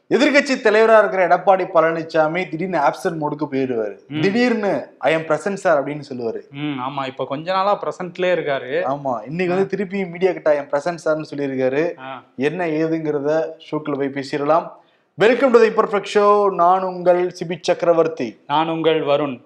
எதிர்க்கட்சி தலைவரா இருக்கிற எடப்பாடி பழனிசாமி திடீர்னு ஆப்சன்ட் மோடுக்கு போயிடுவாரு திடீர்னு ஐ எம் பிரசன்ட் சார் அப்படின்னு சொல்லுவாரு ம் ஆமா இப்ப கொஞ்ச நாளா பிரசன்ட்லயே இருக்காரு ஆமா இன்னைக்கு வந்து திருப்பி மீடியா கிட்ட ஐ எம் பிரசன்ட் சார்னு சொல்லியிருக்காரு ஆ, என்ன ஏதுங்கிறத ஷோக்குள்ள போய் பேசிடலாம் welcome to the perfect show நான் உங்கள் சிபி சக்கரவர்த்தி நான் உங்கள் வருண்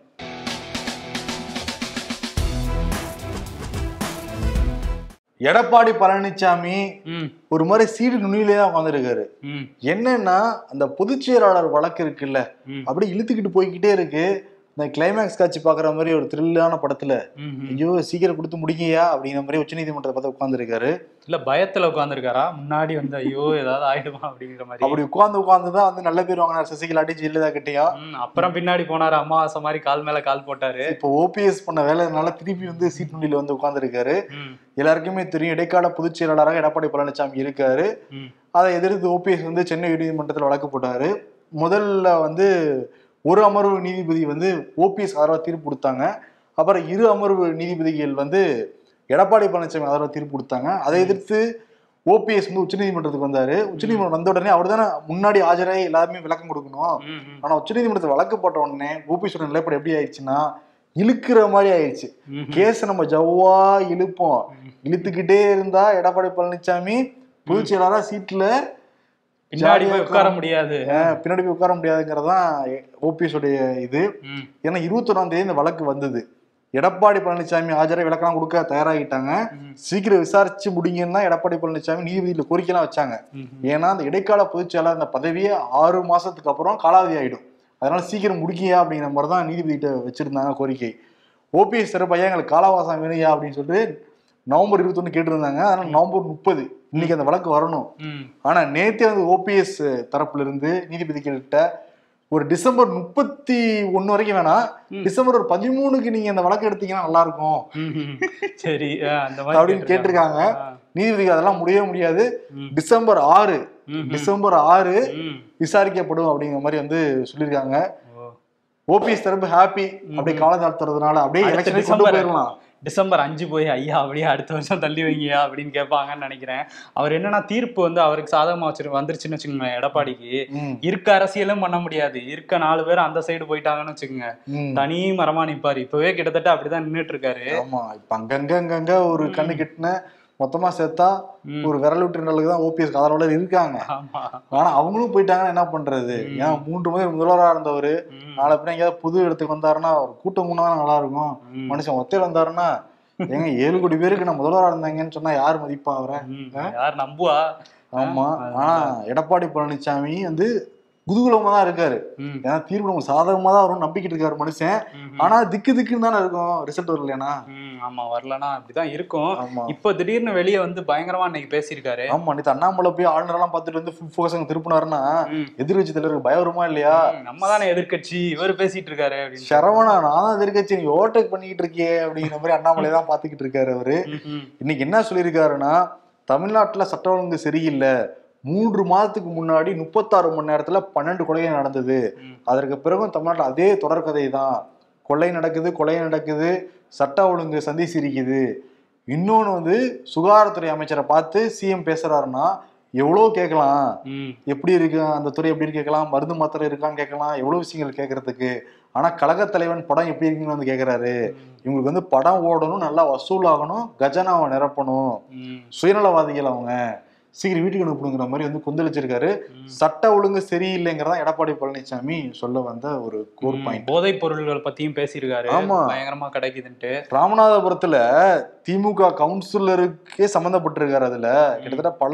எடப்பாடி பழனிசாமி ம் ஒரு மாதிரி சீடு நுனியிலே தான் உட்காந்துருக்காரு ம் என்னன்னா அந்த பொதுச் செயலாளர் வழக்கு இருக்குல்ல ம். அப்படியே இழுத்துக்கிட்டு போய்கிட்டே இருக்கு இந்த கிளைமேக்ஸ் காட்சி பாக்குற மாதிரி ஒரு த்ரில்லான படத்துல ம், ம். ஐயோ சீக்கிரம் கொடுத்து முடிங்கயா அப்படிங்கிற மாதிரி உச்சநீதிமன்றத்தை பார்த்து உட்காந்துருக்காரு இல்ல பயத்துல உட்காந்துருக்காரா முன்னாடி வந்து ஐயோ ஏதாவது ஆயிடுமா அப்படிங்கிற மாதிரி அப்படி உட்கார்ந்து உட்கார்ந்து தான் வந்து நல்ல பேர் வாங்கினார் சசிகலாட்டி ஜெயலலிதா கிட்டயும் ம், அப்புறம் பின்னாடி போனாரு அமாவாசை மாதிரி கால் மேல கால் போட்டாரு இப்போ ஓபிஎஸ் பண்ண வேலைனால திருப்பி வந்து சீட் நுனியில வந்து உட்கார்ந்துருக்காரு ம், எல்லாருக்குமே தெரியும் இடைக்கால பொதுச் செயலாளராக எடப்பாடி பழனிசாமி இருக்காரு ம், அதை எதிர்த்து ஓபிஎஸ் வந்து சென்னை உயர்நீதிமன்றத்தில் வழக்கு போட்டாரு முதல்ல வந்து ஒரு அமர்வு நீதிபதி வந்து ஓபிஎஸ் ஆதரவா தீர்ப்பு கொடுத்தாங்க அப்புறம் இரு அமர்வு நீதிபதிகள் வந்து எடப்பாடி பழனிசாமி ஆதரவா தீர்ப்பு கொடுத்தாங்க அதை எதிர்த்து ஓபிஎஸ் வந்து உச்சநீதிமன்றத்துக்கு வந்தாரு உச்சநீதிமன்றம் வந்த உடனே அவர் தானே முன்னாடி ஆஜராகி எல்லாருமே விளக்கம் கொடுக்கணும் ம், ம், ஆனா உச்சநீதிமன்றத்தில் வழக்கு போட்ட உடனே ஓபிஎஸோட நிலைப்பாடு எப்படி ஆயிடுச்சுன்னா இழுக்கிற மாதிரி ஆயிடுச்சு ம், ம். கேஸை நம்ம ஜவ்வா இழுப்போம் இழுத்துக்கிட்டே இருந்தா எடப்பாடி பழனிசாமி பொதுச் செயலாளரா சீட்ல பின்னாடி ஜாலியா போய் உட்கார முடியாது அஹ், பின்னாடி போய் உட்கார முடியாதுங்கிறதான் ஓபிஎஸ் உடைய இது ம், ஏன்னா இருபத்தொன்னாம் தேதி இந்த வழக்கு வந்தது எடப்பாடி பழனிசாமி ஆஜரை விளக்கம் கொடுக்க தயாராகிட்டாங்க ம். சீக்கிரம் விசாரிச்சு முடிங்கன்னா எடப்பாடி பழனிசாமி நீதிபதியில கோரிக்கைலாம் வச்சாங்க ம், ஏன்னா அந்த இடைக்கால பொதுச் செயலாளர் அந்த பதவியே ஆறு மாசத்துக்கு அப்புறம் காலாவதி ஆயிடும் அதனால சீக்கிரம் முடிக்கியா அப்படிங்கிற மாதிரி தான் நீதிபதிகிட்ட வச்சிருந்தாங்க கோரிக்கை ஓபிஎஸ் தரப்பு ஐயா எங்களுக்கு காலாவாசம் வேணுயா அப்படின்னு சொல்லிட்டு நவம்பர் இருபத்தொன்னு கேட்டிருந்தாங்க அதனால நவம்பர் முப்பது இன்னைக்கு அந்த வழக்கு வரணும் ம். ஆனா நேத்தே வந்து ஓபிஎஸ் தரப்புல இருந்து நீதிபதி கிட்ட ஒரு டிசம்பர் முப்பத்தி ஒண்ணு வரைக்கும் வேணாம் டிசம்பர் ஒரு பதிமூணுக்கு நீங்க அந்த வழக்கு எடுத்தீங்கன்னா நல்லா இருக்கும் ம், ம். சரி ஆ, அந்த மாதிரி அப்படின்னு கேட்டிருக்காங்க ஆ, நீதிபதிக்கு அதெல்லாம் முடியவே முடியாது ம். டிசம்பர் ஆறு ம், ம். டிசம்பர் ஆறு ம். விசாரிக்கப்படும் அப்படிங்கிற மாதிரி வந்து சொல்லியிருக்காங்க ஓ. ஓபிஎஸ் தரப்பு ஹாப்பி அப்படியே காலம் நடத்துறதுனால அப்படியே அடுத்த எலெக்ஷன் கொண்டு டிசம்பர் போயிடலாம் டிசம்பர் அஞ்சு போய் ஐயா அப்படியே அடுத்த வருஷம் தள்ளி வைங்கயா அப்படின்னு கேட்பாங்கன்னு நினைக்கிறேன் அவர் என்னன்னா தீர்ப்பு வந்து அவருக்கு சாதகமா வச்சிரு வந்துருச்சுன்னு வச்சுக்கோங்க எடப்பாடிக்கு ம், இருக்க அரசியலும் பண்ண முடியாது இருக்க நாலு பேர் அந்த சைடு போயிட்டாங்கன்னு வச்சுக்கோங்க ம். தனி மரமா நிப்பாரு இப்பவே கிட்டத்தட்ட அப்படிதான் நின்னுட்டு இருக்காரு ஆமா இப்ப அங்கங்க அங்கங்க ஒரு கண்ணு கெட்டின மொத்தமா சேர்த்தா ம். ஒரு விரல் விட்டு நல்லதுக்கு தான் ஓபிஎஸ் ஆதரவாளர் இருக்காங்க ஆமா ஆனா அவங்களும் போயிட்டாங்கன்னா என்ன பண்றது ஏன் மூன்று முறை முதல்வரா இருந்தவர் ம். நாளை பின்ன எங்கேயாவது புது இடத்துக்கு வந்தாருன்னா ஒரு கூட்டம் கூடா நல்லா இருக்கும் ம். மனுஷன் ஒத்தையில் வந்தாருன்னா ஏங்க ஏழு கோடி பேருக்கு நான் முதல்வரா இருந்தாங்கன்னு சொன்னா யார் மதிப்பா அவரை ம். யார் நம்புவா ஆமா ஆனா எடப்பாடி பழனிசாமி வந்து குதூகலமா தான் இருக்காரு ம். ஏன்னா தீர்ப்பு நமக்கு சாதகமா தான் வரும்னு நம்பிக்கிட்டு இருக்காரு மனுஷன் ம். ஆனா திக்கு திக்குன்னு தானே இருக்கும் ரிசல்ட் வரலையானா ம், ஆமா வரலனா அப்படிதான் இருக்கும் ஆமா இப்போ திடீர்னு வெளியே வந்து பயங்கரமா இன்னைக்கு பேசியிருக்காரு ஆமா நேத்து அண்ணாமலை போய் ஆளுநரெல்லாம் பார்த்துட்டு வந்து ஃபுல் ஃபோக்கஸ் அங்க திருப்பினாருன்னா ம். எதிர்கட்சி தலைவருக்கு பயம் வருமா இல்லையா ம், நம்ம தானே எதிர்க்கட்சி இவர் பேசிட்டு இருக்காரு அப்படின்னு சரவணா நான் தான் எதிர்கட்சி நீ ஓவர்டேக் பண்ணிக்கிட்டு இருக்கியே அப்படிங்கிற மாதிரி அண்ணாமலை தான் பாத்துக்கிட்டு இருக்காரு அவரு ம், ம். இன்னைக்கு என்ன சொல்லியிருக்காருன்னா தமிழ்நாட்டுல சட்ட ஒழுங்கு சரியில்லை மூன்று மாதத்துக்கு முன்னாடி முப்பத்தாறு மணி நேரத்துல பன்னெண்டு கொலைகள் நடந்தது ம். அதற்கு பிறகும் தமிழ்நாட்டில் அதே தொடர்கதை தான் கொள்ளை நடக்குது கொலை நடக்குது சட்ட ஒழுங்கு சந்தி சிரிக்குது இன்னொன்று வந்து சுகாதாரத்துறை அமைச்சரை பார்த்து சிஎம் பேசுறாருன்னா எவ்வளோ கேட்கலாம் ம். எப்படி இருக்கு அந்த துறை எப்படி இருக்கு கேட்கலாம் மருந்து மாத்திரை இருக்கான்னு கேட்கலாம் எவ்வளோ விஷயங்கள் கேட்கறதுக்கு ஆனா கழகத் தலைவன் படம் எப்படி இருக்குன்னு வந்து கேட்கறாரு இவங்களுக்கு வந்து படம் ஓடணும் நல்லா வசூல் ஆகணும் கஜனாவை நிரப்பணும் ம். சுயநலவாதிகள் அவங்க சீக்கிரம் வீட்டுக்கு அனுப்புங்கிற மாதிரி வந்து கொந்தளிச்சிருக்காரு சட்ட ஒழுங்கு சரியில்லைங்கிறதா எடப்பாடி பழனிசாமி சொல்ல வந்த ஒரு கோர் பாயிண்ட் போதைப் பொருள்கள் பத்தியும் பேசியிருக்காரு ஆமா. பயங்கரமா கிடைக்குதுன்ட்டு ராமநாதபுரத்துல திமுக கவுன்சிலருக்கே சம்மந்தப்பட்டிருக்காரு அதுல கிட்டத்தட்ட பல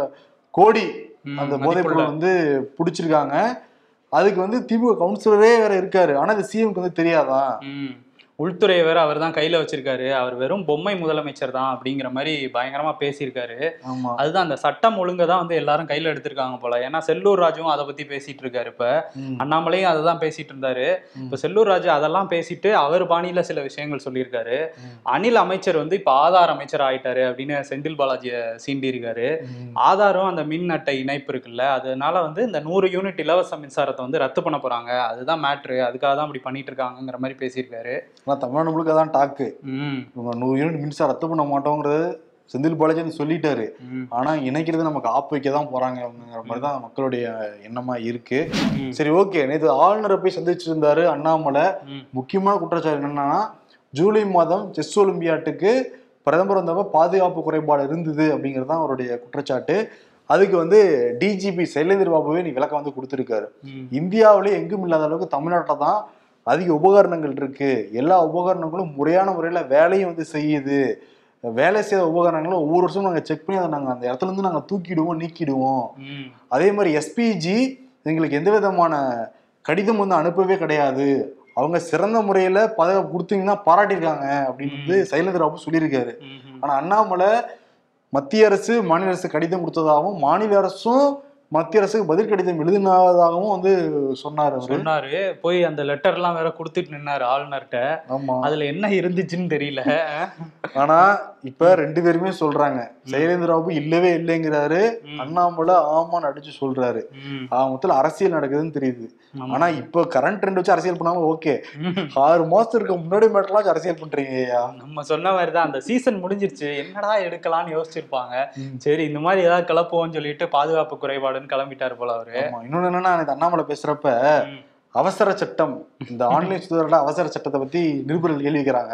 கோடி ம், அந்த போதைப் மதிப்புள்ள. பொருள் வந்து பிடிச்சிருக்காங்க அதுக்கு வந்து திமுக கவுன்சிலரே வேற இருக்காரு ஆனா இது சிஎம்க்கு வந்து தெரியாதான் ம். உள்துறையை வேற அவர் தான் கையில வச்சிருக்காரு அவர் வெறும் பொம்மை முதலமைச்சர் தான் அப்படிங்கிற மாதிரி பயங்கரமா பேசியிருக்காரு ஆமா அதுதான் அந்த சட்டம் ஒழுங்கை தான் வந்து எல்லாரும் கையில எடுத்திருக்காங்க போல ஏன்னா செல்லூர் ராஜுவும் அதை பத்தி பேசிட்டு இருக்காரு இப்ப ம். அண்ணாமலையும் அதை தான் பேசிட்டு இருந்தாரு இப்ப செல்லூர் ராஜு அதெல்லாம் பேசிட்டு அவர் பாணியில சில விஷயங்கள் சொல்லியிருக்காரு ம். அனில் அமைச்சர் வந்து இப்ப ஆதார் அமைச்சர் ஆயிட்டாரு அப்படின்னு செந்தில் பாலாஜியை சீண்டி இருக்காரு ம். ஆதாரம் அந்த மின் அட்டை இணைப்பு இருக்குல்ல அதனால வந்து இந்த நூறு யூனிட் இலவச மின்சாரத்தை வந்து ரத்து பண்ண போறாங்க அதுதான் மேட்ரு அதுக்காக தான் அப்படி பண்ணிட்டு இருக்காங்கங்கிற மாதிரி பேசியிருக்காரு ஆனா தமிழ்நாடு முழுக்க தான் டாக்கு ம் இவங்க நூறு யூனிட் மின்சாரம் ரத்து பண்ண மாட்டோங்கிறது செந்தில் பாலாஜி வந்து சொல்லிட்டாரு ம், ஆனா இணைக்கிறது நமக்கு ஆப்பு வைக்க தான் போறாங்க அப்படிங்கிற மாதிரி தான் மக்களுடைய எண்ணமா இருக்கு ம், சரி ஓகே நேற்று ஆளுநரை போய் சந்திச்சிருந்தாரு அண்ணாமலை ம், முக்கியமான குற்றச்சாட்டு என்னன்னா ஜூலை மாதம் செஸ் ஒலிம்பியாட்டுக்கு பிரதமர் வந்தப்ப பாதுகாப்பு குறைபாடு இருந்தது அப்படிங்கிறது தான் அவருடைய குற்றச்சாட்டு அதுக்கு வந்து டிஜிபி சைலேந்திர பாபுவே நீ விளக்கம் வந்து கொடுத்துருக்காரு ம், இந்தியாவிலே எங்கும் இல்லாத அளவுக்கு தமிழ்நாட்டில் தான் அதிக உபகரணங்கள் இருக்கு எல்லா உபகரணங்களும் முறையான முறையில வேலையும் வந்து செய்யுது வேலை செய்த உபகரணங்களும் ஒவ்வொரு வருஷமும் நாங்கள் செக் பண்ணி அதை நாங்கள் அந்த இடத்துல இருந்து நாங்கள் தூக்கிடுவோம் நீக்கிடுவோம் ம், அதே மாதிரி எஸ்பிஜி எங்களுக்கு எந்த விதமான கடிதம் வந்து அனுப்பவே கிடையாது அவங்க சிறந்த முறையில பதவி கொடுத்தீங்கன்னா பாராட்டியிருக்காங்க அப்படின்னு வந்து சைலேந்திர பாபு சொல்லியிருக்காரு ம், ம். ஆனா அண்ணாமலை மத்திய அரசு மாநில அரசு கடிதம் கொடுத்ததாகவும் மாநில அரசும் மத்திய அரசுக்கு பதில் கடிதம் எழுதினதாகவும் வந்து சொன்னார் அவரு சொன்னாரு போய் அந்த லெட்டர் எல்லாம் வேற கொடுத்துட்டு நின்னாரு ஆளுநர்கிட்ட ஆமா அதுல என்ன இருந்துச்சுன்னு தெரியல ஆனா இப்ப ரெண்டு பேருமே சொல்றாங்க சைலேந்திர பாபு இல்லவே இல்லைங்கிறாரு ம், அண்ணாமலை ஆமான்னு அடிச்சு சொல்றாரு ம், ஆக மொத்தத்துல அரசியல் நடக்குதுன்னு தெரியுது ஆமா. ஆனா இப்ப கரண்ட் ட்ரெண்ட் வச்சு அரசியல் பண்ணாலும் ஓகே ம். ஆறு மாசத்துக்கு முன்னாடி மட்டும் அரசியல் பண்றீங்க ஐயா நம்ம சொன்ன மாதிரி தான் அந்த சீசன் முடிஞ்சிருச்சு என்னடா எடுக்கலாம்னு யோசிச்சிருப்பாங்க ம். சரி இந்த மாதிரி ஏதாவது கிளப்புவோம்னு சொல்லிட்டு பாதுகாப்பு குறைபாடுன்னு கிளம்பிட்டாரு போல அவரு ஆமா இன்னொன்னு என்னன்னா எனக்கு அண்ணாமலை பேசுறப்ப ம். அவசர சட்டம் இந்த ஆன்லைன் சுதந்திர அவசர சட்டத்தை பத்தி நிருபர்கள் கேள்விக்கிறாங்க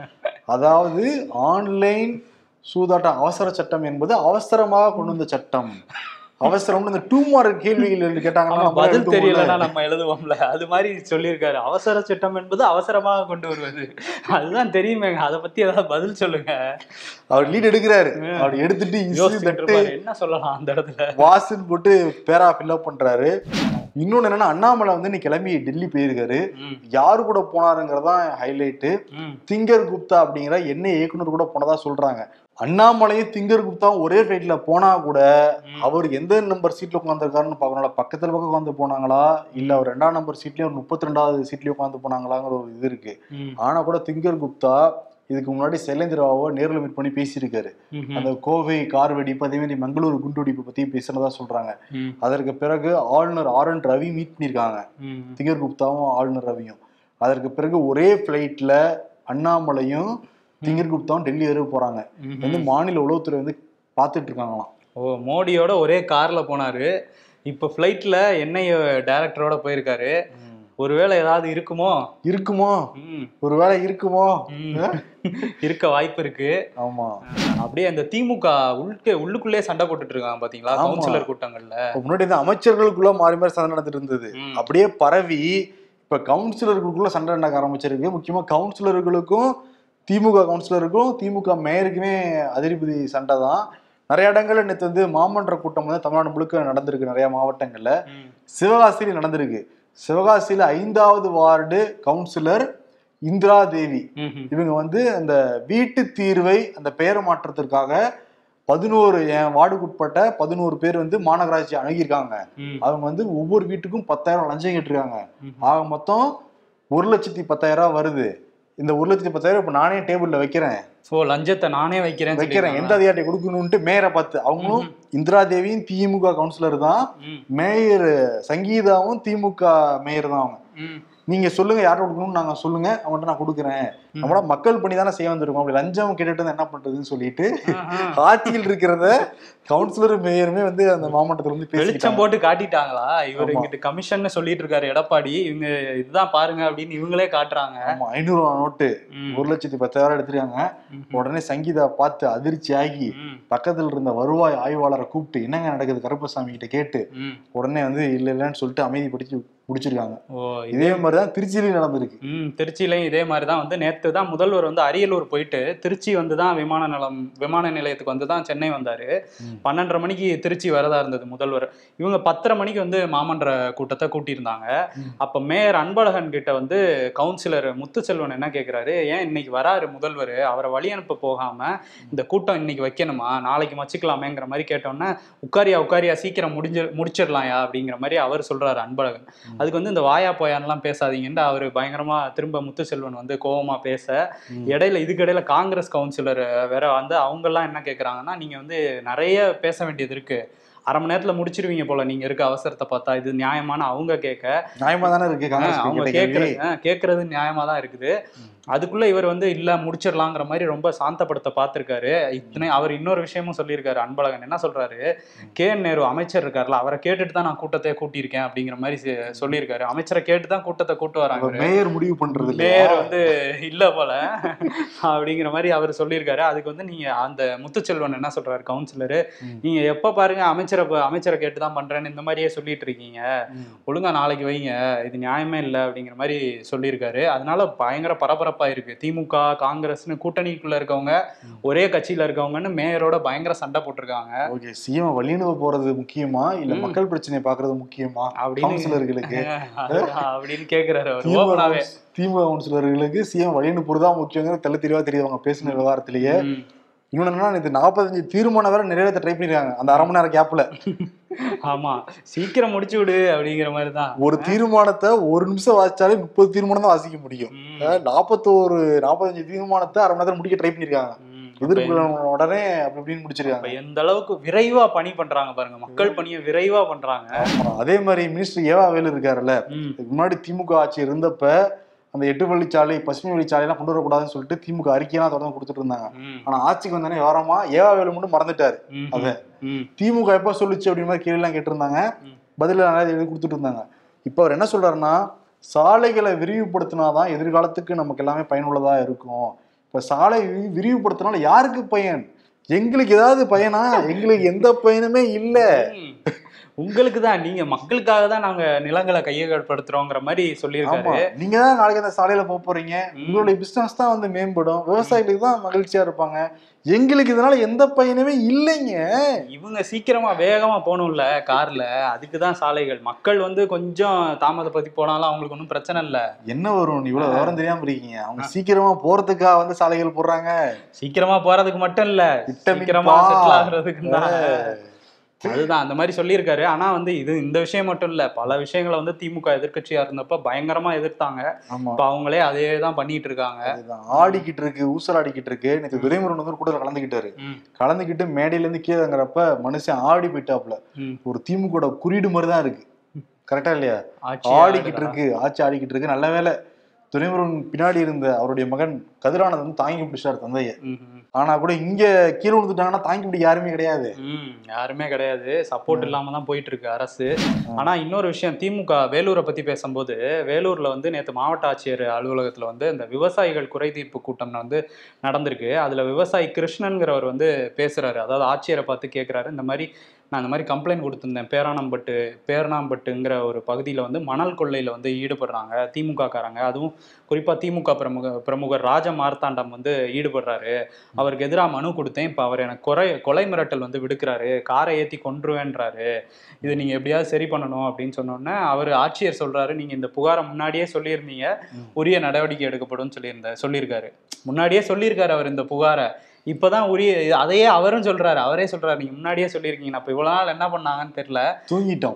அதாவது ஆன்லைன் சூதாட்டம் அவசர சட்டம் என்பது அவசரமாக கொண்டு வந்த சட்டம் அவசரம்னு இந்த டூ மார்க் கேள்விகள் ஆமா, கேட்டாங்கன்னா நம்ம பதில் எழுதுவோம்ல. தெரியலன்னா நம்ம எழுதுவோம்ல அது மாதிரி சொல்லியிருக்காரு அவசர சட்டம் என்பது அவசரமாக கொண்டு வருவது அதுதான் தெரியுமேங்க அதை பத்தி ஏதாவது பதில் சொல்லுங்க அவர் லீட் எடுக்கிறாரு அவர் எடுத்துட்டு இசு யோசிச்சுட்டு தட்டு இருப்பாரு என்ன சொல்லலாம் அந்த இடத்துல வாசுன்னு போட்டு பேரா ஃபில்அப் பண்றாரு இன்னொன்னு என்னன்னா அண்ணாமலை வந்து இன்னைக்கு கிளம்பி டெல்லி போயிருக்காரு ம், யாரு கூட போனாருங்கிறதான் ஹைலைட்டு ம், திங்கர் குப்தா அப்படிங்கிற எண்ணெய் இயக்குனர் கூட போனதா சொல்றாங்க அண்ணாமலையும் திங்கர் குப்தாவும் ஒரே ஃபிளைட்ல போனா கூட ம். அவர் எந்த நம்பர் சீட்ல உட்காந்துருக்காருன்னு பார்க்கணும்ல பக்கத்துல பக்கம் உட்காந்து போனாங்களா இல்ல அவர் ரெண்டாம் நம்பர் சீட்லயும் ஒரு முப்பத்தி ரெண்டாவது சீட்லயும் உட்காந்து போனாங்களாங்கிற ஒரு இது இருக்கு ம், ஆனா கூட திங்கர் குப்தா இதுக்கு முன்னாடி சைலேந்திராவை நேர்ல மீட் பண்ணி பேசியிருக்காரு ம், அந்த கோவை கார் வெடிப்பு அதே மாதிரி மங்களூர் குண்டு வெடிப்பு பத்தி பேசுனதா சொல்றாங்க ம், அதற்கு பிறகு ஆளுநர் ஆர் என் ரவி மீட் பண்ணியிருக்காங்க ம், திங்கர் குப்தாவும் ஆளுநர் ரவியும் அதற்கு பிறகு ஒரே ஃப்ளைட்ல அண்ணாமலையும் திங்கர் குப்தாவும் டெல்லி வரை போறாங்க ம், வந்து மாநில உளவுத்துறை வந்து பார்த்துட்டு இருக்காங்களாம் ஓ மோடியோட ஒரே கார்ல போனாரு இப்ப ஃபிளைட்ல என்ஐஏ டைரக்டரோட போயிருக்காரு ஒருவேளை ஏதாவது இருக்குமோ இருக்குமோ ம், ஒருவேளை இருக்குமோ ம். இருக்க வாய்ப்பு இருக்கு ஆமா அப்படியே அந்த திமுக உள்கே உள்ளுக்குள்ளே சண்டை போட்டுட்டு இருக்காங்க பாத்தீங்களா ஆமா. கவுன்சிலர் கூட்டங்கள்ல இப்ப முன்னாடி இந்த அமைச்சர்களுக்குள்ள மாறி மாறி சண்டை நடந்துட்டு இருந்தது ம். அப்படியே பரவி இப்ப கவுன்சிலர்களுக்குள்ள சண்டை நடக்க ஆரம்பிச்சிருக்கு முக்கியமா கவுன்சிலர்களுக்கும் திமுக கவுன்சிலருக்கும் திமுக மேயருக்குமே அதிரிபதி சண்டை தான் நிறைய இடங்கள்ல நேற்று வந்து மாமன்ற கூட்டம் வந்து தமிழ்நாடு முழுக்க நடந்திருக்கு நிறைய மாவட்டங்கள்ல ம், சிவகாசியில் நடந்திருக்கு சிவகாசியில ஐந்தாவது வார்டு கவுன்சிலர் இந்திரா தேவி ம், ம். இவங்க வந்து அந்த வீட்டு தீர்வை அந்த பெயர் மாற்றத்திற்காக பதினோரு என் வார்டுக்குட்பட்ட பதினோரு பேர் வந்து மாநகராட்சி அணுகியிருக்காங்க ம், அவங்க வந்து ஒவ்வொரு வீட்டுக்கும் பத்தாயிரம் லஞ்சம் கேட்டிருக்காங்க ம். ஆக மொத்தம் ஒரு லட்சத்தி பத்தாயிரம் ரூபாய் வருது இந்த ஒரு லட்சத்தி பத்தாயிரம் இப்ப நானே டேபிள்ல வைக்கிறேன் ஓ லஞ்சத்தை நானே வைக்கிறேன் வைக்கிறேன் எந்த அதிகாரியை கொடுக்கணும்ட்டு மேயரை பார்த்து அவங்களும் இந்திரா தேவியும் திமுக கவுன்சிலர் தான் ம், மேயர் சங்கீதாவும் திமுக மேயர் தான் அவங்க ம், நீங்க சொல்லுங்க யார்கிட்ட கொடுக்கணும்னு நாங்க சொல்லுங்க அவங்கள்ட்ட நான் கொடுக்குறேன் நம்மள மக்கள் பண்ணி தானே செய்ய வந்திருக்கோம் அப்படி லஞ்சம் கேட்டுட்டு இருந்தா என்ன பண்றதுன்னு சொல்லிட்டு ஆஹா. ஆட்சியில் இருக்கிறத கவுன்சிலரும் மேயருமே வந்து அந்த மாவட்டத்துல வந்து வெளிச்சம் பேசிட்டாங்க போட்டு காட்டிட்டாங்களா இவர் ஆமா. இங்கிட்டு கமிஷன் சொல்லிட்டு இருக்காரு எடப்பாடி இவங்க இதுதான் பாருங்க அப்படின்னு இவங்களே காட்டுறாங்க ஆமா ஐநூறு ரூபா நோட்டு ம், ஒரு லட்சத்தி பத்தாயிரம் எடுத்துருக்காங்க ம், உடனே சங்கீதா பார்த்து அதிர்ச்சி ஆகி ம், பக்கத்துல இருந்த வருவாய் ஆய்வாளரை கூப்பிட்டு என்னங்க நடக்குது கருப்பசாமி கிட்ட கேட்டு ம். உடனே வந்து இல்ல இல்லைன்னு சொல்லிட்டு அமைதிப்படுத்தி முடிச்சிருக்காங்க ஓ இதே மாதிரிதான் திருச்சியிலையும் நடந்திருக்கு ம் திருச்சியிலையும் இதே மாதிரி தான் வந்து நேற்று தான் முதல்வர் வந்து அரியலூர் போயிட்டு திருச்சி வந்து தான் விமான நிலம் விமான நிலையத்துக்கு வந்து தான் சென்னை வந்தார் ம். பன்னெண்டரை மணிக்கு திருச்சி வரதா இருந்தது முதல்வர் இவங்க பத்தரை மணிக்கு வந்து மாமன்ற கூட்டத்தை கூட்டியிருந்தாங்க ம். அப்போ மேயர் அன்பழகன் கிட்ட வந்து கவுன்சிலர் முத்துச்செல்வன் என்ன கேட்குறாரு ஏன் இன்னைக்கு வராரு முதல்வர் அவரை வழி அனுப்ப போகாம இந்த கூட்டம் இன்னைக்கு வைக்கணுமா நாளைக்கு வச்சுக்கலாமேங்கிற மாதிரி கேட்டோன்னே உட்காரியா உட்காரியா சீக்கிரம் முடிஞ்சு முடிச்சிடலாம்யா அப்படிங்கிற மாதிரி அவர் சொல்றாரு அன்பழகன் ம். அதுக்கு வந்து இந்த வாயா போயான்லாம் பேசாதீங்கன்னு அவர் பயங்கரமா திரும்ப முத்துச்செல்வன் வந்து கோவமா பேச ம். இடையில இதுக்கு இடையில காங்கிரஸ் கவுன்சிலர் வேற வந்து அவங்க எல்லாம் என்ன கேக்குறாங்கன்னா நீங்க வந்து நிறைய பேச வேண்டியது இருக்கு அரை மணி நேரத்துல முடிச்சிருவீங்க போல நீங்க இருக்க அவசரத்தை பார்த்தா இது நியாயமான அவங்க கேட்க நியாயமா தானே இருக்கு ஆஹ், காங்கிரஸ் அவங்க கேட்ட கேள்வி. கேக்குறது ஆஹ், கேக்குறது நியாயமா தான் இருக்குது ம். அதுக்குள்ள இவர் வந்து இல்ல முடிச்சிடலாங்கிற மாதிரி ரொம்ப சாந்தப்படுத்த பார்த்திருக்காரு இத்தனை அவர் இன்னொரு விஷயமும் சொல்லியிருக்காரு அன்பழகன் என்ன சொல்றாரு கே என் நேரு அமைச்சர் இருக்காருல்ல அவரை கேட்டுட்டு தான் நான் கூட்டத்தை கூட்டியிருக்கேன் அப்படிங்கிற மாதிரி சி- சொல்லியிருக்காரு அமைச்சரை கேட்டு தான் கூட்டத்தை கூட்டு வராங்க இவரு. மேயர் முடிவு பண்றது இல்லையா? பேர் வந்து இல்ல போல அப்படிங்கிற மாதிரி அவர் சொல்லியிருக்காரு அதுக்கு வந்து நீங்க அந்த முத்துச்செல்வன் என்ன சொல்றாரு கவுன்சிலரு ம். நீங்க எப்ப பாருங்க அமைச்சரை ப- அமைச்சரை கேட்டு தான் பண்றேன்னு இந்த மாதிரியே சொல்லிட்டு இருக்கீங்க ம். ஒழுங்கா நாளைக்கு வைங்க இது நியாயமே இல்லை அப்படிங்கிற மாதிரி சொல்லியிருக்காரு அதனால பயங்கர பரபரப்பா இருக்கு திமுக காங்கிரஸ்னு கூட்டணிக்குள்ள இருக்கவங்க ஒரே கட்சியில இருக்கவங்கன்னு மேயரோட பயங்கர சண்டை போட்டிருக்காங்க ஓகே சிஎம் வழியனுவ போறது முக்கியமா இல்ல ம். மக்கள் பிரச்சனையை பாக்குறது முக்கியமா அப்படின்னு கவுன்சிலர்களுக்கு அதுதான் அப்படின்னு கேக்குறாரு அவர் திமுக ஓப்பனாவே கவுன்ஸ்- திமுக கவுன்சிலர்களுக்கு சிஎம் வழியனு போறதா முக்கியங்கிற தெள்ள தெளிவா தெரியுது அவங்க பேசின விவகாரத்திலேயே ம். இன்னொன்னு என்னன்னா இது நாற்பத்தஞ்சு தீர்மானம் வேற நிறைவேற்ற ட்ரை பண்ணிருக்காங்க அந்த அரை மணி நேரம் கேப்ல ஆமா சீக்கிரம் முடிச்சு விடு அப்படிங்கிற மாதிரி தான் ஒரு தீர்மானத்தை ஒரு நிமிஷம் வாசிச்சாலே முப்பது தீர்மானம் தான் வாசிக்க முடியும் நாற்பத்தோரு நாற்பத்தஞ்சு தீர்மானத்தை அரை மணி நேரத்துல முடிக்க ட்ரை பண்ணிருக்காங்க எதிர்ப்பு உடனே அப்படி இப்படின்னு அப்ப முடிச்சிருக்காங்க எந்த அளவுக்கு விரைவா பணி பண்றாங்க பாருங்க மக்கள் பணியை விரைவா பண்றாங்க ஆமா. அதே மாதிரி மினிஸ்டர் ஏவா வேலு இருக்காருல்ல ம். இதுக்கு முன்னாடி திமுக ஆட்சி இருந்தப்ப அந்த எட்டு வழிச்சாலை பசுமை வழிச்சாலையெல்லாம் கொண்டு வரக்கூடாதுன்னு சொல்லிட்டு திமுக அறிக்கையெல்லாம் தொடர்ந்து கொடுத்துட்டு இருந்தாங்க ம். ஆனா ஆட்சிக்கு வந்தானே வாரமா ஏவா வேலு மட்டும் மறந்துட்டாரு ம். அத. ம். திமுக எப்ப சொல்லுச்சு அப்படின்னு மாதிரி கேள்வி எல்லாம் கேட்டிருந்தாங்க ம். பதில நிறைய எழுதி கொடுத்துட்டு இருந்தாங்க இப்ப அவர் என்ன சொல்றாருன்னா சாலைகளை விரிவுபடுத்தினாதான் எதிர்காலத்துக்கு நமக்கு எல்லாமே பயனுள்ளதா இருக்கும் இப்ப சாலை வி- விரிவுபடுத்தினால யாருக்கு பயன் எங்களுக்கு ஏதாவது பயனா எங்களுக்கு எந்த பயனுமே இல்ல ம். உங்களுக்கு தான் நீங்க மக்களுக்காக தான் நாங்க நிலங்களை கையகப்படுத்துறோங்கிற மாதிரி ஆமா சொல்லியிருக்காரு நீங்க தான் நாளைக்கு அந்த சாலையில போக போறீங்க ம். உங்களுடைய பிசினஸ் தான் வந்து மேம்படும் விவசாயிகளுக்கு தான் மகிழ்ச்சியா இருப்பாங்க எங்களுக்கு இதனால எந்த பயனுமே இல்லைங்க இவங்க சீக்கிரமா வேகமா போகணும்ல கார்ல அதுக்கு தான் சாலைகள் மக்கள் வந்து கொஞ்சம் தாமதப்படுத்தி போனாலும் அவங்களுக்கு ஒன்றும் பிரச்சனை இல்ல என்ன வரும் இவ்வளவு விவரம் தெரியாம இருக்கீங்க அவங்க சீக்கிரமா போறதுக்காக வந்து சாலைகள் போடுறாங்க சீக்கிரமா போறதுக்கு மட்டும் இல்ல விட்டமின் சீக்கிரமா பா. செட்டில் ஆகுறதுக்கு தான் அதுதான் அந்த மாதிரி சொல்லியிருக்காரு ஆனா வந்து இது இந்த விஷயம் மட்டும் இல்ல பல விஷயங்களை வந்து திமுக எதிர்க்கட்சியா இருந்தப்ப பயங்கரமா எதிர்த்தாங்க ஆமா இப்ப அவங்களே அதே தான் பண்ணிட்டு இருக்காங்க அதுதான் ஆடிக்கிட்டு இருக்கு ஊசலாடிக்கிட்டு இருக்கு நேற்று துரைமுருகன் வந்து ஒரு கூட்டத்தில் கலந்துக்கிட்டாரு ம், கலந்துக்கிட்டு மேடையில இருந்து கீழேங்கிறப்ப மனுஷன் ஆடி போயிட்டாப்ல ம். ஒரு திமுக குறியீடு மாதிரி தான் இருக்கு கரெக்டா இல்லையா ஆட்சி ஆடிக்கிட்டு ஆளுதா. இருக்கு ஆட்சி ஆடிக்கிட்டு இருக்கு நல்ல வேலை துரைமுருகன் பின்னாடி இருந்த அவருடைய மகன் கதிரானந்த் வந்து தாங்கி பிடிச்சார் தந்தைய ம், ம். ஆனா கூட இங்க கீழே விழுந்துட்டாங்கன்னா தாங்கி பிடிக்க யாருமே கிடையாது ம், யாருமே கிடையாது சப்போர்ட் இல்லாம தான் போயிட்டு இருக்கு அரசு ஆனா இன்னொரு விஷயம் திமுக வேலூரை பத்தி பேசும்போது வேலூர்ல வந்து நேத்து மாவட்ட ஆட்சியர் அலுவலகத்துல வந்து இந்த விவசாயிகள் குறை தீர்ப்பு கூட்டம் வந்து நடந்திருக்கு அதுல விவசாயி கிருஷ்ணன்கிறவர் வந்து பேசுறாரு அதாவது ஆட்சியரை பார்த்து கேக்குறாரு இந்த மாதிரி நான் இந்த மாதிரி கம்ப்ளைண்ட் கொடுத்திருந்தேன் பேரானம்பட்டு பேரணாம்பட்டுங்கிற ஒரு பகுதியில் வந்து மணல் கொள்ளையில் வந்து ஈடுபடுறாங்க திமுக காரங்க அதுவும் குறிப்பாக திமுக பிரமுக பிரமுகர் ராஜ மார்த்தாண்டம் வந்து ஈடுபடுறாரு அவருக்கு எதிராக மனு கொடுத்தேன் இப்போ அவர் எனக்கு கொலை கொலை மிரட்டல் வந்து விடுக்கிறாரு காரை ஏற்றி கொன்றுவேன்றாரு இது நீங்கள் எப்படியாவது சரி பண்ணணும் அப்படின்னு சொன்னோன்னே அவர் ஆட்சியர் சொல்றாரு நீங்கள் இந்த புகாரை முன்னாடியே சொல்லியிருந்தீங்க ம். உரிய நடவடிக்கை எடுக்கப்படும் சொல்லியிருந்த சொல்லியிருக்காரு முன்னாடியே சொல்லியிருக்காரு அவர் இந்த புகாரை இப்பதான் உரிய அதையே அவரும் சொல்றாரு அவரே சொல்றாரு நீங்க முன்னாடியே சொல்லியிருக்கீங்க அப்ப இவ்வளவு நாள் என்ன பண்ணாங்கன்னு தெரியல தூங்கிட்டோம்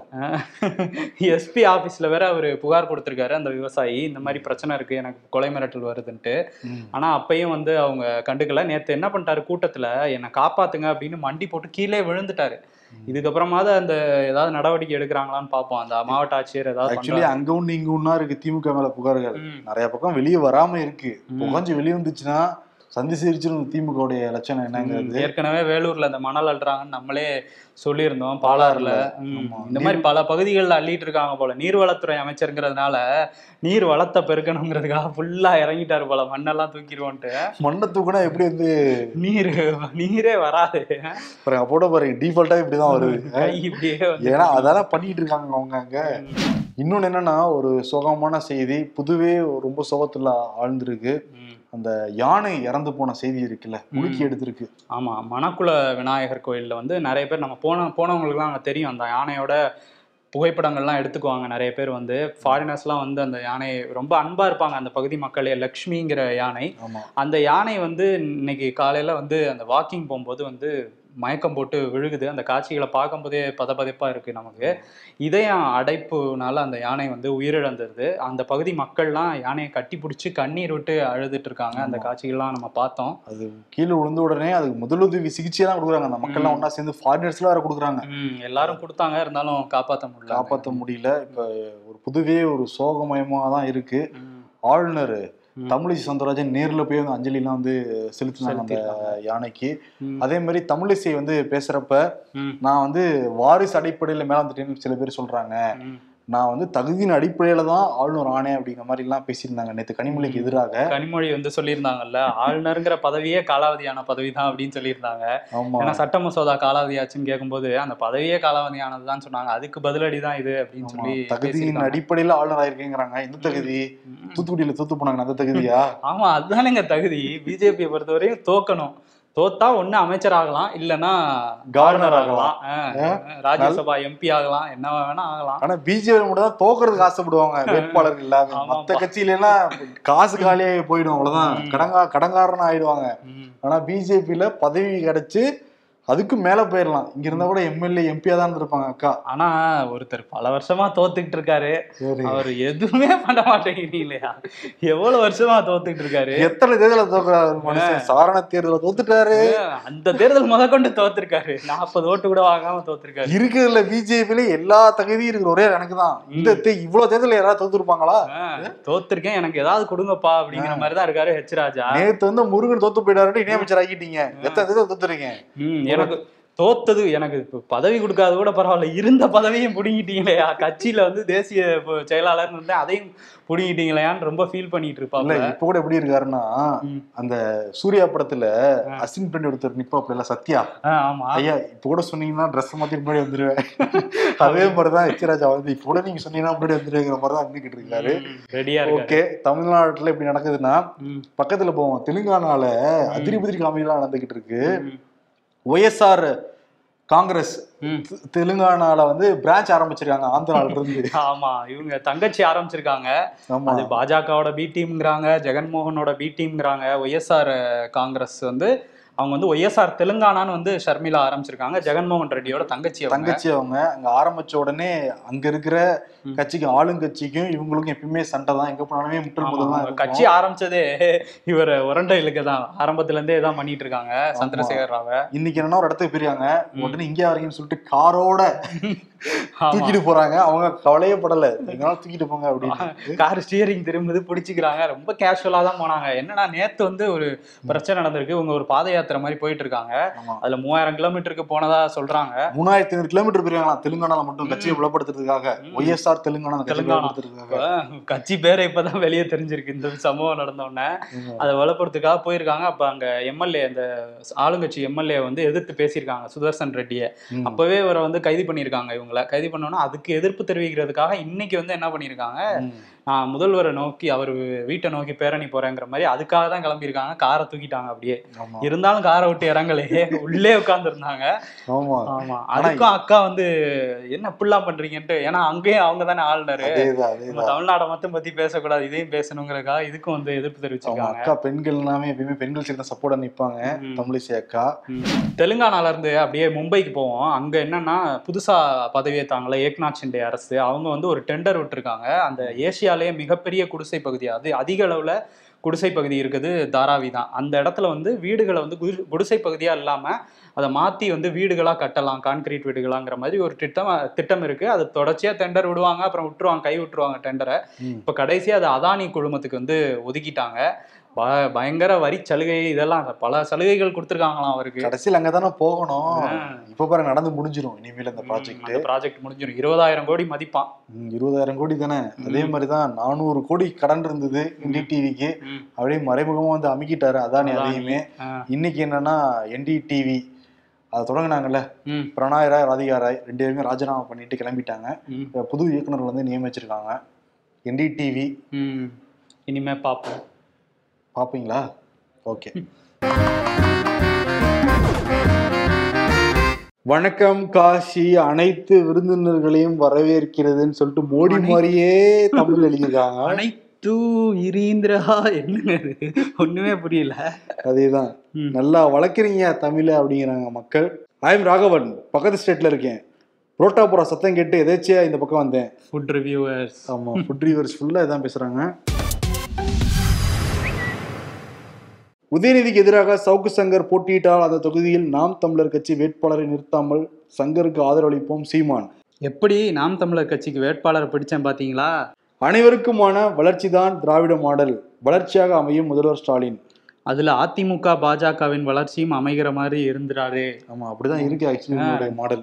எஸ்பி ஆபீஸ்ல வேற அவர் புகார் கொடுத்திருக்காரு அந்த விவசாயி இந்த மாதிரி பிரச்சனை இருக்கு எனக்கு கொலை மிரட்டல் வருதுன்ட்டு ம். ஆனா அப்பயும் வந்து அவங்க கண்டுக்கல நேத்து என்ன பண்ணிட்டாரு கூட்டத்துல என்னை காப்பாத்துங்க அப்படின்னு மண்டி போட்டு கீழே விழுந்துட்டாரு இதுக்கப்புறமாவது அந்த ஏதாவது நடவடிக்கை எடுக்கிறாங்களான்னு பார்ப்போம் அந்த மாவட்ட ஆட்சியர் ஏதாவது ஆக்சுவலி பண்றாரா? அங்க ஒண்ணு இங்க ஒண்ணா இருக்கு திமுக மேல புகார்கள் ம். நிறைய பக்கம் வெளியே வராம இருக்கு ம். புகஞ்சு வெளியே வந்துச்சுன்னா சந்தி சிரிச்சிரும் திமுக உடைய லட்சணம் என்னங்கிறது ஏற்கனவே வேலூர்ல அந்த மணல் அள்ளுறாங்கன்னு நம்மளே சொல்லியிருந்தோம் பாலாறுல ம். ஆமா. இந்த மாதிரி பல பகுதிகளில் அள்ளிட்டு இருக்காங்க போல நீர்வளத்துறை அமைச்சருங்கிறதுனால நீர் வளத்தை பெருக்கணுங்கிறதுக்காக ஃபுல்லா இறங்கிட்டாரு போல மண்ணெல்லாம் தூக்கிடுவோன்ட்டு மண்ணை தூக்குனா எப்படி வந்து நீர் நீரே வராது பாருங்க அப்போட பாருங்க டிஃபால்ட்டா இப்படிதான் வருது கை இப்படியே வந்து ஏன்னா அதான பண்ணிட்டு இருக்காங்க அவங்க அங்க இன்னொன்னு என்னன்னா ஒரு சோகமான செய்தி புதுவே ரொம்ப சோகத்துல ஆழ்ந்திருக்கு ம். அந்த யானை இறந்து போன செய்தி இருக்குல்ல முழுக்கி எடுத்திருக்கு ஆமா மணக்குள விநாயகர் கோயில்ல வந்து நிறைய பேர் நம்ம போன போனவங்களுக்குலாம் அங்க தெரியும் அந்த யானையோட புகைப்படங்கள்லாம் எடுத்துக்குவாங்க நிறைய பேர் வந்து ஃபாரினர்ஸ்லாம் வந்து அந்த யானையை ரொம்ப அன்பா இருப்பாங்க அந்த பகுதி மக்களே லக்ஷ்மிங்கிற யானை ஆமா அந்த யானை வந்து இன்னைக்கு காலையில வந்து அந்த வாக்கிங் போகும்போது வந்து மயக்கம் போட்டு விழுகுது அந்த காட்சிகளை பார்க்கும்போதே பதபதைப்பா இருக்கு நமக்கு இதயம் அடைப்புனால அந்த யானை வந்து உயிரிழந்தது அந்த பகுதி மக்கள்லாம் யானையை கட்டி பிடிச்சி கண்ணீர் விட்டு அழுதுட்டு இருக்காங்க அந்த ஆமா. காட்சிகள்லாம் நம்ம பார்த்தோம் அது கீழே விழுந்த உடனே அதுக்கு முதலுதவி சிகிச்சை தான் கொடுக்குறாங்க அந்த மக்கள் எல்லாம் ஒண்ணா சேர்ந்து ஃபாரினர்ஸ்லாம் வேற கொடுக்குறாங்க ம், எல்லாரும் கொடுத்தாங்க இருந்தாலும் காப்பாற்ற முடியல காப்பாற்ற முடியல இப்ப ஒரு புதுவே ஒரு சோகமயமா தான் இருக்கு ம், ஆளுநர் ம். தமிழிசை சவுந்தரராஜன் நேர்ல போய் வந்து அஞ்சலி எல்லாம் வந்து செலுத்தினாங்க அந்த செலுத்திருக்காங்க. யானைக்கு ம், அதே மாதிரி தமிழிசை வந்து பேசுறப்ப ம், நான் வந்து வாரிசு அடிப்படையில மேல வந்துட்டேன்னு சில பேர் சொல்றாங்க ம். நான் வந்து தகுதியின் அடிப்படையில தான் ஆளுநர் ஆனேன் அப்படிங்கிற மாதிரி எல்லாம் பேசியிருந்தாங்க நேத்து கனிமொழிக்கு எதிராக கனிமொழி வந்து சொல்லியிருந்தாங்கல்ல ஆளுநருங்கிற பதவியே காலாவதியான பதவி தான் அப்படின்னு சொல்லியிருந்தாங்க ஆமா ஏன்னா சட்ட மசோதா காலாவதியாச்சுன்னு கேட்கும்போது அந்த பதவியே காலாவதியானதுதான் சொன்னாங்க அதுக்கு பதிலடி தான் இது அப்படின்னு ஆமா. சொல்லி தகுதியின் பேசியிருக்காங்க. அடிப்படையில ஆளுநர் ஆயிருக்கேங்கிறாங்க எந்த தகுதி ம். தூத்துக்குடியில தூத்து போனாங்க அந்த தகுதியா ஆமா அதுதானேங்க தகுதி பிஜேபியை பொறுத்தவரையும் தோக்கணும் தோத்தா ஒண்ணு அமைச்சர் ஆகலாம் இல்லைன்னா கவர்னர் ஆகலாம் ஆஹ், ராஜ்யசபா எம்பி ஆகலாம் என்ன வேணா ஆகலாம் ஆனா பிஜேபி மட்டும் தான் தோக்குறதுக்கு ஆசைப்படுவாங்க வேட்பாளர் இல்லாம ஆமாப்பா. மத்த கட்சியில எல்லாம் காசு காலியாகி போயிடும் அவ்வளவுதான் ம். கடங்கா கடங்காரன் ஆயிடுவாங்க ம். ஆனா பிஜேபியில பதவி கிடைச்சு அதுக்கு மேல போயிடலாம் இங்க இருந்தா கூட எம்எல்ஏ எம்பியா தான் இருப்பாங்க அக்கா ஆனா ஒருத்தர் பல வருஷமா தோத்துக்கிட்டு இருக்காரு சரி அவர் எதுவுமே பண்ண மாட்டேங்கிறீங்களா எவ்வளவு வருஷமா தோத்துக்கிட்டு இருக்காரு எத்தனை தேர்தல தோக்குறாரு ஒரு மனுஷன் சாரண தேர்தல தோத்துட்டாரு அந்த தேர்தல் முத கொண்டு தோத்துருக்காரு நாற்பது ஓட்டு கூட வாங்காம தோத்துருக்காரு இருக்கிறதுல பிஜேபியில எல்லா தகுதியும் இருக்கிற ஒரே எனக்கு தான் இந்த தே- இவ்வளவு தேர்தல யாராவது தோத்துருப்பாங்களா ஆஹ், தோத்துருக்கேன் எனக்கு ஏதாவது கொடுங்கப்பா அப்படிங்கிற மாதிரி தான் இருக்காரு ஹெச் ராஜா நேத்து வந்து முருகன் தோத்து போயிட்டாரு இணையமைச்சர் ஆக்கிட்டீங்க எத்தனை தேர்தல் தோத்துறீங்க ம், எனக்கு தோத்தது எனக்கு இப்ப பதவி கொடுக்காத கூட பரவாயில்ல இருந்த பதவியும் புடுங்கிட்டீங்களேயா கட்சியில வந்து தேசிய பொ- செயலாளர் இருந்து அதையும் புடுங்கிட்டீங்களேயான்னு ரொம்ப ஃபீல் பண்ணிட்டு இல்ல இருப்பாங்க இப்ப கூட எப்படி இருக்காருன்னா ம். அந்த சூர்யா படத்துல அசின் பண்ணி ஒருத்தர் நிப்பாப்ல இல்ல சத்யா ஆமா ஐயா இப்ப கூட சொன்னீங்கன்னா ட்ரெஸ் மாத்தி முன்னாடி வந்துருவேன் அதே மாதிரிதான் எச்ராஜா வந்து இப்ப கூட நீங்க சொன்னீங்கன்னா முன்னாடி வந்துருங்கிற மாதிரி தான் இருந்துகிட்டு இருக்காரு ரெடியா இருக்காரு ஓகே தமிழ்நாட்டுல இப்படி நடக்குதுன்னா ம், பக்கத்துல போவோம் தெலுங்கானால அதிரி புதிரி காமெடிலாம் நடந்துகிட்டு இருக்கு ம், ஒய்எஸ்ஆர் காங்கிரஸ் ம். தெ- தெலுங்கானால வந்து பிரான்ச் ஆரம்பிச்சிருக்காங்க ஆந்திரால இருந்து ஆமா இவங்க தங்கச்சி ஆரம்பிச்சிருக்காங்க ஆமா அது பாஜகவோட பி டீம்ங்கிறாங்க ஜெகன்மோகனோட பி டீம்ங்கிறாங்க ஒய்எஸ்ஆர் காங்கிரஸ் வந்து அவங்க வந்து ஒய்எஸ்ஆர் தெலுங்கானான்னு வந்து ஷர்மிளா ஆரம்பிச்சிருக்காங்க ஜெகன்மோகன் ரெட்டியோட தங்கச்சி அவங்க தங்கச்சி அவங்க அங்க ஆரம்பிச்ச உடனே அங்க இருக்கிற ம். கட்சிக்கும் ஆளுங்கட்சிக்கும் இவங்களுக்கும் எப்பயுமே சண்டை தான் எங்க போனாலுமே முட்டல் ஆமா, முதல் தான் அவங்க இருக்கும். கட்சி ஆரம்பிச்சதே இவர் உரண்டை இழுக்க தான் ஆரம்பத்துல இருந்தே தான் பண்ணிட்டு இருக்காங்க சந்திரசேகர் ராவ இன்னைக்கு என்னன்னா ஒரு இடத்துக்கு பிரியாங்க ம். உடனே இங்கே வரீங்கன்னு சொல்லிட்டு காரோட ஆமா தூக்கிட்டு போறாங்க அவங்க கவலையே படல எங்கனாலும் தூக்கிட்டு போங்க அப்படின்னு கார் ஸ்டியரிங் திரும்புது பிடிச்சிக்கிறாங்க ரொம்ப கேஷுவலா தான் போனாங்க என்னன்னா நேத்து வந்து ஒரு பிரச்சனை நடந்திருக்கு இவங்க ஒரு பாத யாத்திரை மாதிரி போயிட்டு இருக்காங்க ஆமா அதுல மூவாயிரம் கிலோமீட்டருக்கு போனதா சொல்றாங்க மூணாயிரத்தி ஐநூறு கிலோமீட்டர் பிரியாங்களாம் தெலுங்கானால மட்டும் கட்சியை புலப்படுத்துறதுக்காக ம். ஒய்எஸ்ஆர் தெலுங்கானா அந்த கட்சியை தெலுங்கானா. புலப்படுத்துறதுக்காக இப்ப கட்சி பேரை இப்பதான் வெளியே தெரிஞ்சிருக்கு இந்த சம்பவம் நடந்த உடனே ஆமா. அதை வளப்படுறதுக்காக போயிருக்காங்க அப்ப அங்க எம்எல்ஏ அந்த ஆளுங்கட்சி எம்எல்ஏ வந்து எதிர்த்து பேசியிருக்காங்க சுதர்சன் ரெட்டியை ம். அப்பவே இவரை வந்து கைது பண்ணியிருக்காங்க இவங்கள கைது பண்ணோன்னா அதுக்கு எதிர்ப்பு தெரிவிக்கிறதுக்காக இன்னைக்கு வந்து என்ன பண்ணியிருக்காங்க ம். நான் முதல்வரை நோக்கி அவர் வீட்டை நோக்கி பேரணி போறேங்கிற மாதிரி அதுக்காக தான் கிளம்பியிருக்காங்க காரை தூக்கிட்டாங்க அப்படியே ஆமா இருந்தாலும் காரை விட்டு இறங்கலையே உள்ளே உட்காந்துருந்தாங்க ஆமா ஆமா அதுக்கும் அக்கா வந்து என்ன இப்படிலாம் பண்றீங்கன்ட்டு ஏன்னா அங்கேயும் அவங்க தானே ஆளுநரு அதேதான் நம்ம அதேதான் தமிழ்நாடை மட்டும் பத்தி பேசக்கூடாது இதையும் பேசணுங்கிறதுக்காக இதுக்கும் வந்து எதிர்ப்பு அவங்க தெரிவிச்சிருக்காங்க அக்கா பெண்கள் எல்லாமே எப்பயுமே பெண்கள் சைடு தான் சப்போர்ட்டா நிப்பாங்க ம். தமிழிசை அக்கா ம். தெலுங்கானால இருந்து அப்படியே மும்பைக்கு போவோம் அங்க என்னன்னா புதுசா பதவியேற்றாங்களே ஏக்நாத் ஷிண்டே அரசு அவங்க வந்து ஒரு டெண்டர் விட்டுருக்காங்க அந்த ஏசியாலேயே மிகப்பெரிய குடிசை பகுதி அது அதிக அளவுல குடிசை பகுதி இருக்குது தாராவி தான் அந்த இடத்துல வந்து வீடுகளை வந்து குடி- குடிசை பகுதியா இல்லாம அதை மாத்தி வந்து வீடுகளா கட்டலாம் கான்கிரீட் வீடுகளாங்கிற மாதிரி ஒரு திட்டம் திட்டம் இருக்கு அது தொடர்ச்சியா டெண்டர் விடுவாங்க அப்புறம் விட்டுருவாங்க கை விட்டுருவாங்க டெண்டரை ம். இப்ப கடைசியா அது அதானி குழுமத்துக்கு வந்து ஒதுக்கிட்டாங்க ப- பயங்கர வரி சலுகை இதெல்லாம் பல சலுகைகள் கொடுத்துருக்காங்களாம் அவருக்கு கடைசியில் அங்க தானே போகணும் ஆ. இப்ப பாருங்க நடந்து முடிஞ்சிரும் இனிமேல் அந்த ப்ராஜெக்ட் அந்த ப்ராஜெக்ட் முடிஞ்சிடும் இருபதாயிரம் கோடி மதிப்பான் இருபதாயிரம் கோடி தானே அதே மாதிரி தான் நானூறு கோடி கடன் இருந்தது என்டிடிவிக்கு ம். அப்படியே மறைமுகமா வந்து அமுக்கிட்டாரு அதானி அதானி. அதையுமே ஆ. இன்னைக்கு என்னன்னா என்டிடிவி அது தொடங்குனாங்கல்ல ம். பிரணாய் ராய் ராதிகா ராய் ரெண்டு பேருமே ராஜினாமா பண்ணிட்டு கிளம்பிட்டாங்க ம். இப்ப புது இயக்குனர் வந்து நியமிச்சிருக்காங்க என்டிடிவி ம். இனிமே பார்ப்போம் பாப்பீங்களா ஓகே வணக்கம் காஷி அனைத்து விருந்தினர்களையும் வரவேற்கிறதுன்னு சொல்லிட்டு மோடி அனை- மாதிரியே தமிழ் எழுதியிருக்காங்க அனைத்து இரீந்திரா என்னங்க இது ஒண்ணுமே புரியல அதேதான் ம். நல்லா வளர்க்குறீங்க தமிழ அப்படிங்கிறாங்க மக்கள் ஐம் ராகவன் பக்கத்து ஸ்டேட்ல இருக்கேன் புரோட்டா போற சத்தம் கேட்டு எதேச்சியா இந்த பக்கம் வந்தேன் ஃபுட் ரிவ்யூவர்ஸ் ஆமா ஃபுட் ரிவர்ஸ் ஃபுல்லா இதான் பேசுறாங்க உதயநிதிக்கு எதிராக சவுக்கு சங்கர் போட்டியிட்டால் அந்த தொகுதியில் நாம் தமிழர் கட்சி வேட்பாளரை நிறுத்தாமல் சங்கருக்கு ஆதரவளிப்போம் சீமான் எப்படி நாம் தமிழர் கட்சிக்கு வேட்பாளரை பிடிச்சேன் பாத்தீங்களா அனைவருக்குமான வளர்ச்சிதான் திராவிட மாடல் வளர்ச்சியாக அமையும் முதல்வர் ஸ்டாலின் அதுல அதிமுக பாஜகவின் வளர்ச்சியும் அமைகிற மாதிரி இருந்துறாரு ஆமா அப்படிதான் இருக்கு ஆக்சுவலி மாடல்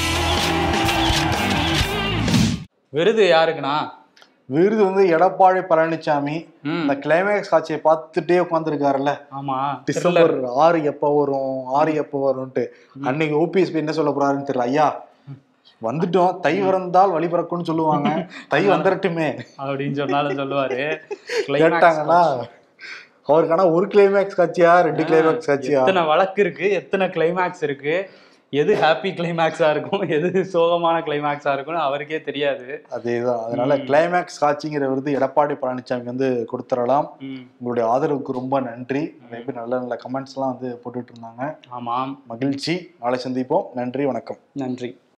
விருது யாருக்குண்ணா விருது வந்து எடப்பாடி பழனிசாமி ம் இந்த கிளைமேக்ஸ் காட்சியை பார்த்துட்டே உட்காந்துருக்காருல்ல ஆமா டிசம்பர் ஆறு எப்போ வரும் ஆறு எப்போ வரும்ட்டு அன்னைக்கு ஓபிஎஸ் என்ன சொல்ல போறாருன்னு தெரியல ஐயா வந்துட்டோம் தை பிறந்தால் வழி பிறக்கும்னு சொல்லுவாங்க தை வந்துடட்டுமே அப்படின்னு சொன்னாலும் சொல்லுவாரு கேட்டாங்கன்னா அவருக்கான ஒரு கிளைமேக்ஸ் காட்சியா ரெண்டு கிளைமேக்ஸ் காட்சியா எத்தனை வழக்கு இருக்கு எத்தனை கிளைமேக்ஸ் இருக்கு எது ஹாப்பி கிளைமேக்ஸா இருக்கும் எது சோகமான கிளைமேக்ஸா இருக்கும்னு அவருக்கே தெரியாது அதேதான் அதனால கிளைமேக்ஸ் காட்சிங்கிற விருது எடப்பாடி பழனிசாமி வந்து கொடுத்துடலாம் ம் உங்களுடைய ஆதரவுக்கு ரொம்ப நன்றி நிறைய பேர் நல்ல நல்ல கமெண்ட்ஸ் எல்லாம் வந்து போட்டுட்டு இருந்தாங்க ஆமாம் மகிழ்ச்சி நாளை சந்திப்போம் நன்றி வணக்கம் நன்றி